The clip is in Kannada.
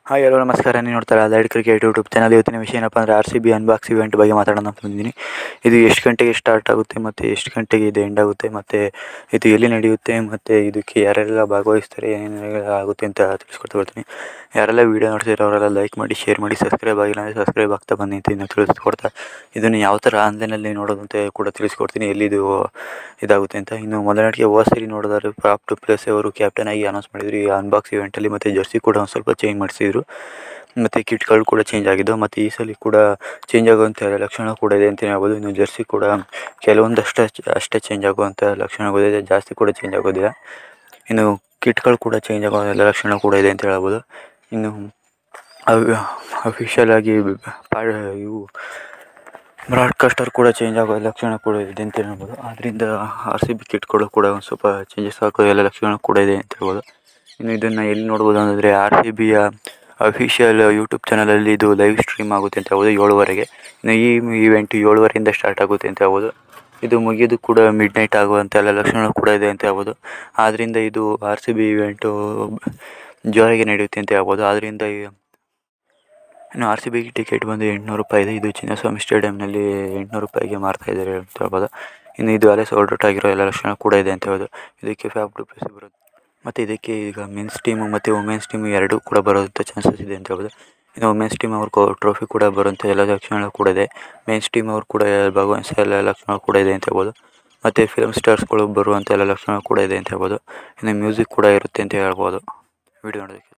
ಹಾಯ್ ಹಲೋ ನಮಸ್ಕಾರ ನೀವು ನೋಡ್ತಾರೆ ಲೈಡ್ ಕ್ರಿಕೆಟ್ ಯೂಟ್ಯೂಬ್ ಚಾನಲ್ ಇವತ್ತಿನ ವಿಷಯ ಏನಪ್ಪ ಅಂದರೆ R C B unbox event ಬಗ್ಗೆ ಮಾತಾಡೋಣ ಅಂತ ಬಂದಿದ್ದೀನಿ ಇದು ಎಷ್ಟು ಗಂಟೆಗೆ ಸ್ಟಾರ್ಟ್ ಆಗುತ್ತೆ ಮತ್ತು ಎಷ್ಟು ಗಂಟೆಗೆ ಇದು ಎಂಡ್ ಆಗುತ್ತೆ ಮತ್ತು ಇದು ಎಲ್ಲಿ ನಡೆಯುತ್ತೆ ಮತ್ತು ಇದಕ್ಕೆ ಯಾರೆಲ್ಲ ಭಾಗವಹಿಸ್ತಾರೆ ಏನೇನೆಲ್ಲ ಆಗುತ್ತೆ ಅಂತ ತಿಳಿಸ್ಕೊಡ್ತಾ ಬರ್ತೀನಿ ಯಾರೆಲ್ಲ ವೀಡಿಯೋ ನೋಡ್ತಿರೋ ಅವರೆಲ್ಲ ಲೈಕ್ ಮಾಡಿ ಶೇರ್ ಮಾಡಿ ಸಬ್ಸ್ಕ್ರೈಬ್ ಆಗಿಲ್ಲ ಅಂದರೆ ಸಬ್ಸ್ಕ್ರೈಬ್ ಆಗ್ತಾ ಬನ್ನಿ ಅಂತ ಇನ್ನು ತಿಳಿಸ್ಕೊಡ್ತಾ ಇದನ್ನು ಯಾವ ಥರ ಆನ್ಲೈನಲ್ಲಿ ನೋಡೋದು ಅಂತ ಕೂಡ ತಿಳಿಸ್ಕೊಡ್ತೀನಿ ಎಲ್ಲಿದು ಇದಾಗುತ್ತೆ ಅಂತ ಇನ್ನು ಮೊದಲನೇಗೆ ಹೋದ ಸರಿ ನೋಡಿದ್ರೆ ಪ್ರಾಪ್ ಟು ಪ್ಲೇಸ್ ಅವರು ಕ್ಯಾಪ್ಟನ್ ಆಗಿ ಅನೌನ್ಸ್ ಮಾಡಿದ್ರು ಈ ಅನ್ಬಾಕ್ಸ್ ಇವೆಂಟಲ್ಲಿ ಮತ್ತು ಜರ್ಸಿ ಕೂಡ ಒಂದು ಸ್ವಲ್ಪ ಚೇಂಜ್ ಮಾಡಿಸಿದ್ರು ಮತ್ತು ಕಿಟ್ಗಳು ಕೂಡ ಚೇಂಜ್ ಆಗಿದ್ದು ಮತ್ತು ಈ ಸಲ ಕೂಡ ಚೇಂಜ್ ಆಗುವಂಥ ಲಕ್ಷಣ ಕೂಡ ಇದೆ ಅಂತಲೇ ಹೇಳ್ಬೋದು ಇನ್ನು ಜರ್ಸಿ ಕೂಡ ಕೆಲವೊಂದಷ್ಟೇ ಅಷ್ಟೇ ಚೇಂಜ್ ಆಗುವಂಥ ಲಕ್ಷಣಗಳಿದೆ ಜಾಸ್ತಿ ಕೂಡ ಚೇಂಜ್ ಆಗೋದಿಲ್ಲ ಇನ್ನು ಕಿಟ್ಗಳು ಕೂಡ ಚೇಂಜ್ ಆಗೋ ಎಲ್ಲ ಲಕ್ಷಣ ಕೂಡ ಇದೆ ಅಂತ ಹೇಳ್ಬೋದು ಇನ್ನು ಅಫಿಷಿಯಲ್ ಆಗಿ ಪಾ ಇವು ಬ್ರಾಡ್ಕಾಸ್ಟರ್ ಕೂಡ ಚೇಂಜ್ ಆಗೋ ಲಕ್ಷಣ ಕೂಡ ಇದೆ ಅಂತ ಹೇಳ್ಬೋದು ಆದ್ದರಿಂದ ಆರ್ ಸಿ ಬಿ ಕಿಟ್ಗಳು ಕೂಡ ಒಂದು ಸ್ವಲ್ಪ ಚೇಂಜಸ್ ಆಗೋ ಎಲ್ಲ ಲಕ್ಷಣ ಕೂಡ ಇದೆ ಅಂತ ಹೇಳ್ಬೋದು ಇನ್ನು ಇದನ್ನು ಎಲ್ಲಿ ನೋಡ್ಬೋದು ಅಂದರೆ ಆರ್ ಸಿ ಬಿಯ ಅಫಿಷಿಯಲ್ ಯೂಟ್ಯೂಬ್ ಚಾನಲಲ್ಲಿ ಇದು ಲೈವ್ ಸ್ಟ್ರೀಮ್ ಆಗುತ್ತೆ ಅಂತ ಹೇಳ್ಬೋದು ಏಳುವರೆಗೆ ಇನ್ನು ಈ ಇವೆಂಟ್ ಏಳುವರೆಯಿಂದ ಸ್ಟಾರ್ಟ್ ಆಗುತ್ತೆ ಅಂತ ಹೇಳ್ಬೋದು ಇದು ಮುಗಿಯೋದು ಕೂಡ ಮಿಡ್ ನೈಟ್ ಆಗುವಂಥ ಎಲ್ಲ ಲಕ್ಷಣ ಕೂಡ ಇದೆ ಅಂತ ಹೇಳ್ಬೋದು ಆದ್ದರಿಂದ ಇದು ಆರ್ ಸಿ ಬಿ ಇವೆಂಟು ಜೋರಾಗಿ ನಡೆಯುತ್ತೆ ಅಂತ ಹೇಳ್ಬೋದು ಆದ್ದರಿಂದ ಇನ್ನು ಆರ್ ಸಿ ಬಿಗೆ ಟಿಕೆಟ್ ಬಂದು ಎಂಟುನೂರು ರೂಪಾಯಿ ಇದೆ ಇದು ಚಿನ್ನಸ್ವಾಮಿ ಸ್ಟೇಡಿಯಂನಲ್ಲಿ ಎಂಟುನೂರು ರೂಪಾಯಿಗೆ ಮಾರ್ತಾ ಇದ್ದಾರೆ ಅಂತ ಹೇಳ್ಬೋದು ಇನ್ನು ಇದು ಅಲ್ಲೇ ಸೋಲ್ಡ್ ಔಟ್ ಆಗಿರೋ ಎಲ್ಲ ಲಕ್ಷಣ ಕೂಡ ಇದೆ ಅಂತ ಹೇಳ್ಬೋದು ಇದಕ್ಕೆ ಫ್ಯಾಪ್ ಟು ಪ್ಲೇಸ್ ಬರುತ್ತೆ ಮತ್ತು ಇದಕ್ಕೆ ಈಗ ಮೆನ್ಸ್ ಟೀಮು ಮತ್ತು ವುಮೆನ್ಸ್ ಟೀಮು ಎರಡೂ ಕೂಡ ಬರೋಂಥ ಚಾನ್ಸಸ್ ಇದೆ ಅಂತ ಹೇಳ್ಬೋದು ಇನ್ನು ವುಮೆನ್ಸ್ ಟೀಮ್ ಅವ್ರ ಕೋ ಟ್ರೋಫಿ ಕೂಡ ಬರುವಂಥ ಎಲ್ಲ ಲಕ್ಷಣಗಳು ಕೂಡ ಇದೆ ಮೆನ್ಸ್ ಟೀಮ್ ಅವ್ರು ಕೂಡ ಭಾಗವಹಿಸೋ ಎಲ್ಲ ಲಕ್ಷಣ ಕೂಡ ಇದೆ ಅಂತ ಹೇಳ್ಬೋದು ಮತ್ತು ಫಿಲ್ಮ್ ಸ್ಟಾರ್ಸ್ಗಳು ಬರುವಂಥ ಎಲ್ಲ ಲಕ್ಷಣ ಕೂಡ ಇದೆ ಅಂತ ಹೇಳ್ಬೋದು ಇನ್ನು ಮ್ಯೂಸಿಕ್ ಕೂಡ ಇರುತ್ತೆ ಅಂತ ಹೇಳ್ಬೋದು ವಿಡಿಯೋ ನೋಡೋದಕ್ಕೆ